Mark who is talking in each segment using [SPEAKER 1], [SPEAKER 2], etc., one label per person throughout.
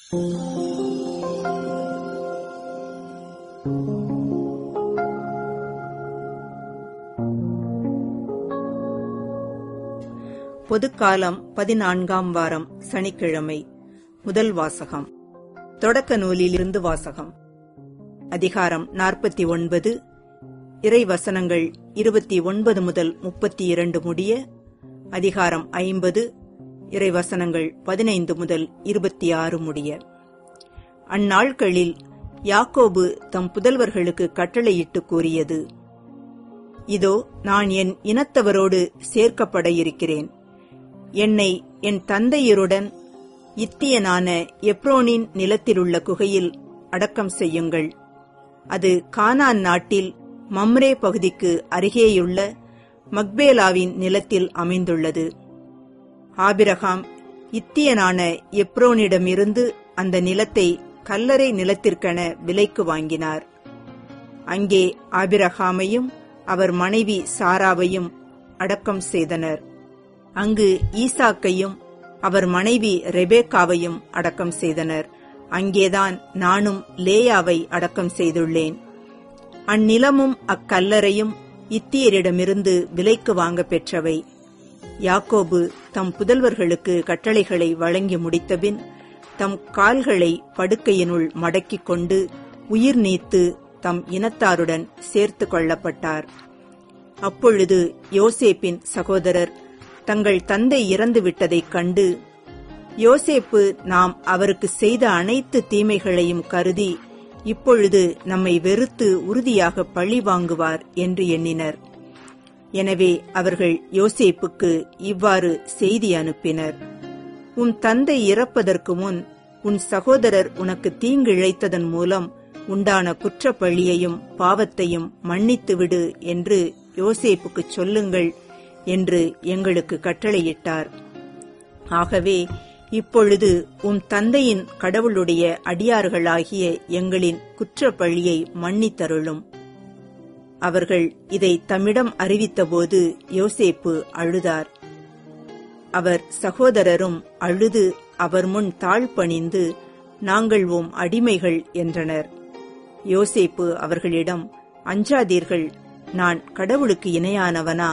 [SPEAKER 1] பொதுக்காலம் பதினான்காம் வாரம் சனிக்கிழமை முதல் வாசகம் தொடக்க நூலிலிருந்து வாசகம் அதிகாரம் நாற்பத்தி ஒன்பது இறை வசனங்கள் இருபத்தி ஒன்பது முதல் முப்பத்தி இரண்டு முடிய அதிகாரம் ஐம்பது இறை வசனங்கள் பதினைந்து முதல் இருபத்தி ஆறு முடிய அந்நாட்களில் யாக்கோபு தம் புதல்வர்களுக்கு கட்டளையிட்டு கூறியது இதோ நான் என் இனத்தவரோடு சேர்க்கப்பட இருக்கிறேன் என்னை என் தந்தையருடன் இத்தியனான எப்ரோனின் நிலத்திலுள்ள குகையில் அடக்கம் செய்யுங்கள் அது கானான் நாட்டில் மம்ரே பகுதிக்கு அருகேயுள்ள மக்பேலாவின் நிலத்தில் அமைந்துள்ளது ஆபிரகாம் இத்தியனான எப்ரோனிடமிருந்து அந்த நிலத்தை கல்லறை நிலத்திற்கென விலைக்கு வாங்கினார் அங்கே ஆபிரகாமையும் அவர் மனைவி சாராவையும் அடக்கம் செய்தனர் அங்கு ஈசாக்கையும் அவர் மனைவி ரெபேக்காவையும் அடக்கம் செய்தனர் அங்கேதான் நானும் லேயாவை அடக்கம் செய்துள்ளேன் அந்நிலமும் அக்கல்லறையும் இத்தியரிடமிருந்து விலைக்கு வாங்க பெற்றவை யாக்கோபு தம் புதல்வர்களுக்கு கட்டளைகளை வழங்கி முடித்தபின் தம் கால்களை படுக்கையினுள் மடக்கிக் கொண்டு உயிர் நீத்து தம் இனத்தாருடன் சேர்த்து கொள்ளப்பட்டார் அப்பொழுது யோசேப்பின் சகோதரர் தங்கள் தந்தை இறந்து விட்டதைக் கண்டு யோசேப்பு நாம் அவருக்கு செய்த அனைத்து தீமைகளையும் கருதி இப்பொழுது நம்மை வெறுத்து உறுதியாக பழி வாங்குவார் என்று எண்ணினர் எனவே அவர்கள் யோசேப்புக்கு இவ்வாறு செய்தி அனுப்பினர் உன் தந்தை இறப்பதற்கு முன் உன் சகோதரர் உனக்கு தீங்கிழைத்ததன் மூலம் உண்டான குற்றப்பழியையும் பாவத்தையும் மன்னித்துவிடு என்று யோசேப்புக்கு சொல்லுங்கள் என்று எங்களுக்கு கட்டளையிட்டார் ஆகவே இப்பொழுது உன் தந்தையின் கடவுளுடைய அடியார்களாகிய எங்களின் குற்றப்பழியை மன்னித்தருளும் அவர்கள் இதை தம்மிடம் அறிவித்தபோது யோசேப்பு அழுதார் அவர் சகோதரரும் அழுது அவர் முன் தாழ்பணிந்து நாங்கள் உம் அடிமைகள் என்றனர் யோசேப்பு அவர்களிடம் அஞ்சாதீர்கள் நான் கடவுளுக்கு இணையானவனா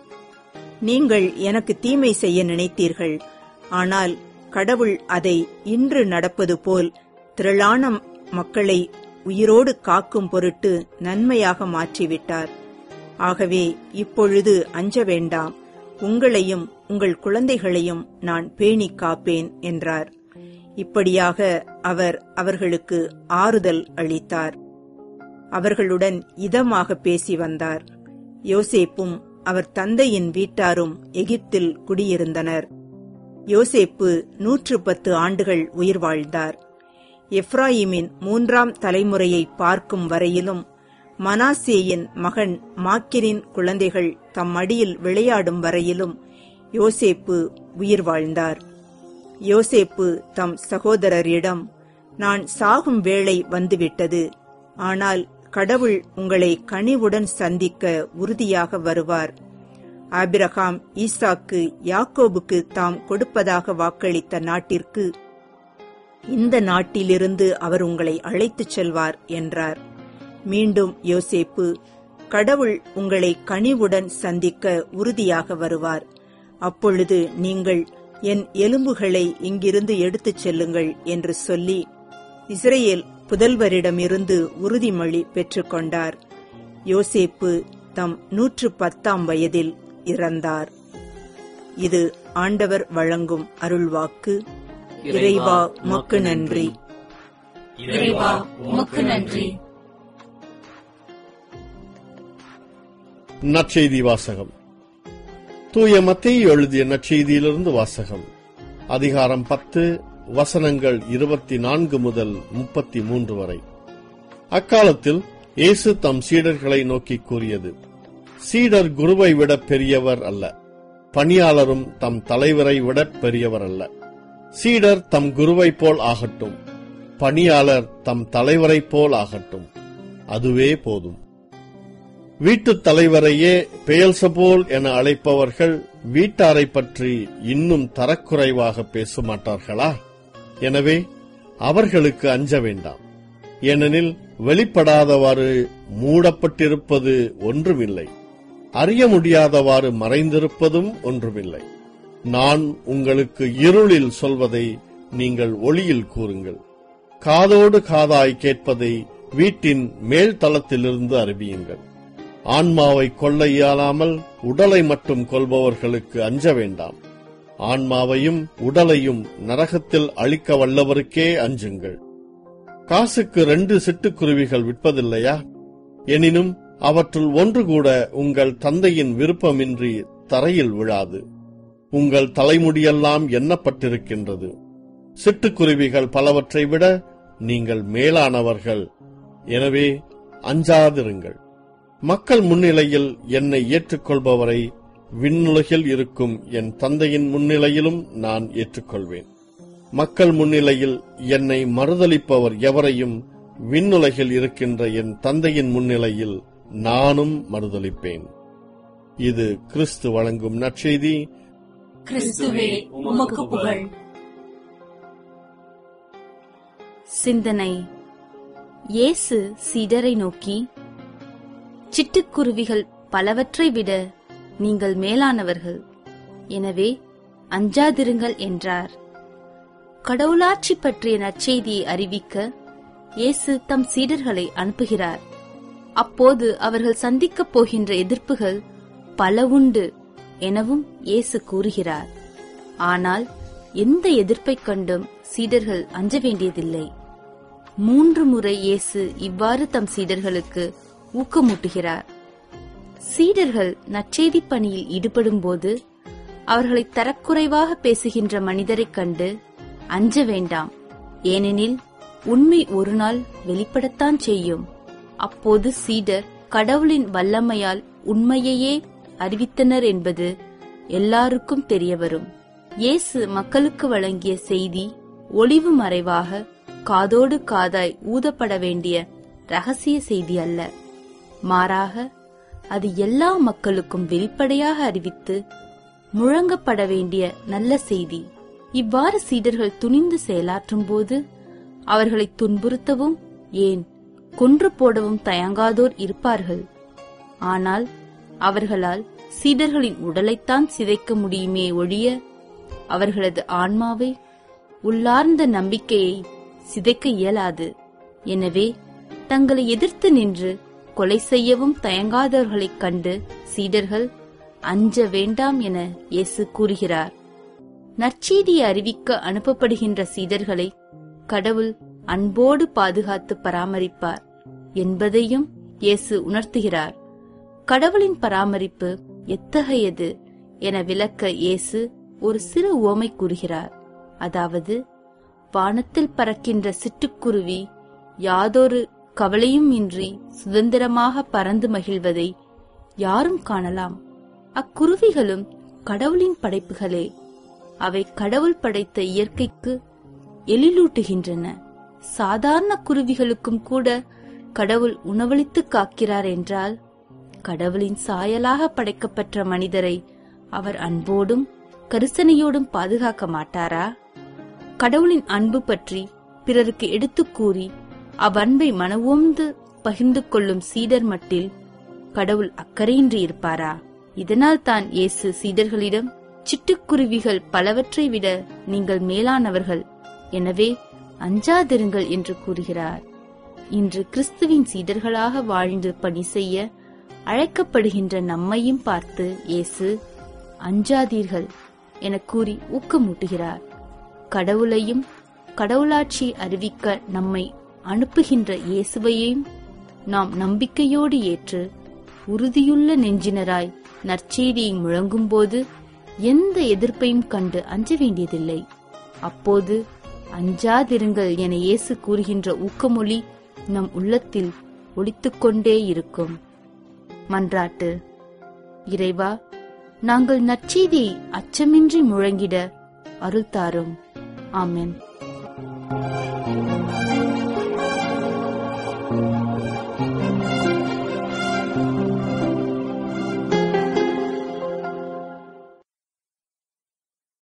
[SPEAKER 1] நீங்கள் எனக்கு தீமை செய்ய நினைத்தீர்கள் ஆனால் கடவுள் அதை இன்று நடப்பது போல் திரளான மக்களை உயிரோடு காக்கும் பொருட்டு நன்மையாக மாற்றிவிட்டார் ஆகவே இப்பொழுது அஞ்ச வேண்டாம் உங்களையும் உங்கள் குழந்தைகளையும் நான் பேணி காப்பேன் என்றார் இப்படியாக அவர் அவர்களுக்கு ஆறுதல் அளித்தார் அவர்களுடன் இதமாக பேசி வந்தார் யோசேப்பும் அவர் தந்தையின் வீட்டாரும் எகிப்தில் குடியிருந்தனர் யோசேப்பு நூற்று பத்து ஆண்டுகள் உயிர் வாழ்ந்தார் எப்ராயிமின் மூன்றாம் தலைமுறையை பார்க்கும் வரையிலும் மனாசேயின் மகன் மாக்கிரின் குழந்தைகள் தம் மடியில் விளையாடும் வரையிலும் யோசேப்பு உயிர் வாழ்ந்தார் யோசேப்பு தம் சகோதரரிடம் நான் சாகும் வேளை வந்துவிட்டது ஆனால் கடவுள் உங்களை கனிவுடன் சந்திக்க உறுதியாக வருவார் ஆபிரகாம் ஈசாக்கு யாக்கோபுக்கு தாம் கொடுப்பதாக வாக்களித்த நாட்டிற்கு இந்த நாட்டிலிருந்து அவர் உங்களை அழைத்துச் செல்வார் என்றார் மீண்டும் யோசேப்பு கடவுள் உங்களை கனிவுடன் சந்திக்க உறுதியாக வருவார் அப்பொழுது நீங்கள் என் எலும்புகளை இங்கிருந்து எடுத்துச் செல்லுங்கள் என்று சொல்லி இஸ்ரேல் புதல்வரிடமிருந்து உறுதிமொழி பெற்றுக்கொண்டார் யோசேப்பு தம் நூற்று பத்தாம் வயதில் இறந்தார் இது ஆண்டவர் வழங்கும் அருள்வாக்கு இறைவா மக்கு நன்றி
[SPEAKER 2] இறைவா உமக்கு நன்றி
[SPEAKER 3] நற்செய்தி வாசகம் தூய மத்தேயு எழுதிய நற்செய்தியிலிருந்து வாசகம் அதிகாரம் பத்து வசனங்கள் இருபத்தி நான்கு முதல் முப்பத்தி மூன்று வரை அக்காலத்தில் இயேசு தம் சீடர்களை நோக்கி கூறியது சீடர் குருவை விட பெரியவர் அல்ல பணியாளரும் தம் தலைவரை விட பெரியவர் அல்ல சீடர் தம் குருவைப் போல் ஆகட்டும் பணியாளர் தம் தலைவரைப் போல் ஆகட்டும் அதுவே போதும் வீட்டுத் தலைவரையே பெயல்சபோல் என அழைப்பவர்கள் வீட்டாரை பற்றி இன்னும் தரக்குறைவாக பேச மாட்டார்களா எனவே அவர்களுக்கு அஞ்ச வேண்டாம் ஏனெனில் வெளிப்படாதவாறு மூடப்பட்டிருப்பது ஒன்றுமில்லை அறிய முடியாதவாறு மறைந்திருப்பதும் ஒன்றுமில்லை நான் உங்களுக்கு இருளில் சொல்வதை நீங்கள் ஒளியில் கூறுங்கள் காதோடு காதாய் கேட்பதை வீட்டின் மேல் தளத்திலிருந்து அறிவியுங்கள் ஆன்மாவை கொள்ள இயலாமல் உடலை மட்டும் கொல்பவர்களுக்கு அஞ்ச வேண்டாம் ஆன்மாவையும் உடலையும் நரகத்தில் அழிக்க வல்லவருக்கே அஞ்சுங்கள் காசுக்கு ரெண்டு சிட்டுக்குருவிகள் விற்பதில்லையா எனினும் அவற்றுள் ஒன்று கூட உங்கள் தந்தையின் விருப்பமின்றி தரையில் விழாது உங்கள் தலைமுடியெல்லாம் எண்ணப்பட்டிருக்கின்றது சிட்டுக்குருவிகள் பலவற்றை விட நீங்கள் மேலானவர்கள் எனவே அஞ்சாதிருங்கள் மக்கள் முன்னிலையில் என்னை ஏற்றுக்கொள்பவரை விண்ணுலகில் இருக்கும் என் தந்தையின் முன்னிலையிலும் நான் ஏற்றுக்கொள்வேன் மக்கள் முன்னிலையில் என்னை மறுதலிப்பவர் எவரையும் விண்ணுலகில் இருக்கின்ற என் தந்தையின் முன்னிலையில் நானும் மறுதலிப்பேன் இது கிறிஸ்து வழங்கும் நற்செய்தி
[SPEAKER 2] கிறிஸ்துவே உமக்கு புகழ்
[SPEAKER 4] சிந்தனை இயேசு சீடரை நோக்கி சிட்டுக்குருவிகள் பலவற்றை விட நீங்கள் மேலானவர்கள் எனவே அஞ்சாதிருங்கள் என்றார் கடவுளாட்சி பற்றிய நற்செய்தியை அறிவிக்க இயேசு தம் சீடர்களை அனுப்புகிறார் அப்போது அவர்கள் சந்திக்கப் போகின்ற எதிர்ப்புகள் பல உண்டு எனவும் இயேசு கூறுகிறார் ஆனால் எந்த எதிர்ப்பைக் கண்டும் சீடர்கள் அஞ்ச வேண்டியதில்லை மூன்று முறை இயேசு இவ்வாறு தம் சீடர்களுக்கு ஊக்கமூட்டுகிறார் சீடர்கள் நற்செய்தி பணியில் ஈடுபடும்போது அவர்களை தரக்குறைவாக பேசுகின்ற மனிதரைக் கண்டு அஞ்ச வேண்டாம் ஏனெனில் உண்மை ஒரு நாள் வெளிப்படத்தான் செய்யும் அப்போது சீடர் கடவுளின் வல்லமையால் உண்மையையே அறிவித்தனர் என்பது எல்லாருக்கும் தெரியவரும் இயேசு மக்களுக்கு வழங்கிய செய்தி ஒளிவு மறைவாக காதோடு காதாய் ஊதப்பட வேண்டிய ரகசிய செய்தி அல்ல மாறாக அது எல்லா மக்களுக்கும் வெளிப்படையாக அறிவித்து முழங்கப்பட வேண்டிய நல்ல செய்தி இவ்வாறு சீடர்கள் துணிந்து செயலாற்றும் போது அவர்களை துன்புறுத்தவும் ஏன் கொன்று போடவும் தயங்காதோர் இருப்பார்கள் ஆனால் அவர்களால் சீடர்களின் உடலைத்தான் சிதைக்க முடியுமே ஒழிய அவர்களது ஆன்மாவை உள்ளார்ந்த நம்பிக்கையை சிதைக்க இயலாது எனவே தங்களை எதிர்த்து நின்று கொலை செய்யவும் தயங்காதவர்களைக் கண்டு சீடர்கள் அஞ்ச வேண்டாம் என இயேசு கூறுகிறார் நற்செய்தியை அறிவிக்க அனுப்பப்படுகின்ற சீடர்களை கடவுள் அன்போடு பாதுகாத்து பராமரிப்பார் என்பதையும் இயேசு உணர்த்துகிறார் கடவுளின் பராமரிப்பு எத்தகையது என விளக்க இயேசு ஒரு சிறு உவமை கூறுகிறார் அதாவது வானத்தில் பறக்கின்ற சிட்டுக்குருவி யாதொரு கவலையும் இன்றி சுதந்திரமாக பறந்து மகிழ்வதை யாரும் காணலாம் அக்குருவிகளும் கடவுளின் படைப்புகளே அவை கடவுள் படைத்த இயற்கைக்கு எழிலூட்டுகின்றன சாதாரண குருவிகளுக்கும் கூட கடவுள் உணவளித்து காக்கிறார் என்றால் கடவுளின் சாயலாக படைக்கப்பெற்ற மனிதரை அவர் அன்போடும் கரிசனையோடும் பாதுகாக்க மாட்டாரா கடவுளின் அன்பு பற்றி பிறருக்கு எடுத்துக் கூறி அவ்வன்பை மனவோந்து பகிர்ந்து கொள்ளும் சீடர் மட்டில் கடவுள் அக்கறையின்றி இருப்பாரா இதனால் தான் இயேசு சீடர்களிடம் சிட்டுக்குருவிகள் பலவற்றை விட நீங்கள் மேலானவர்கள் எனவே அஞ்சாதிருங்கள் என்று கூறுகிறார் இன்று கிறிஸ்துவின் சீடர்களாக வாழ்ந்து பணி செய்ய அழைக்கப்படுகின்ற நம்மையும் பார்த்து இயேசு அஞ்சாதீர்கள் என கூறி ஊக்கமூட்டுகிறார் கடவுளையும் கடவுளாட்சி அறிவிக்க நம்மை அனுப்புகின்ற இயேசுவையும் நாம் நம்பிக்கையோடு ஏற்று உறுதியுள்ள நெஞ்சினராய் நற்செய்தியை முழங்கும்போது எந்த எதிர்ப்பையும் கண்டு அஞ்ச வேண்டியதில்லை அப்போது அஞ்சாதிருங்கள் என இயேசு கூறுகின்ற ஊக்கமொழி நம் உள்ளத்தில் ஒலித்துக்கொண்டே இருக்கும் மன்றாட்டு இறைவா நாங்கள் நற்செய்தியை அச்சமின்றி முழங்கிட அருள் தாரும் ஆமென்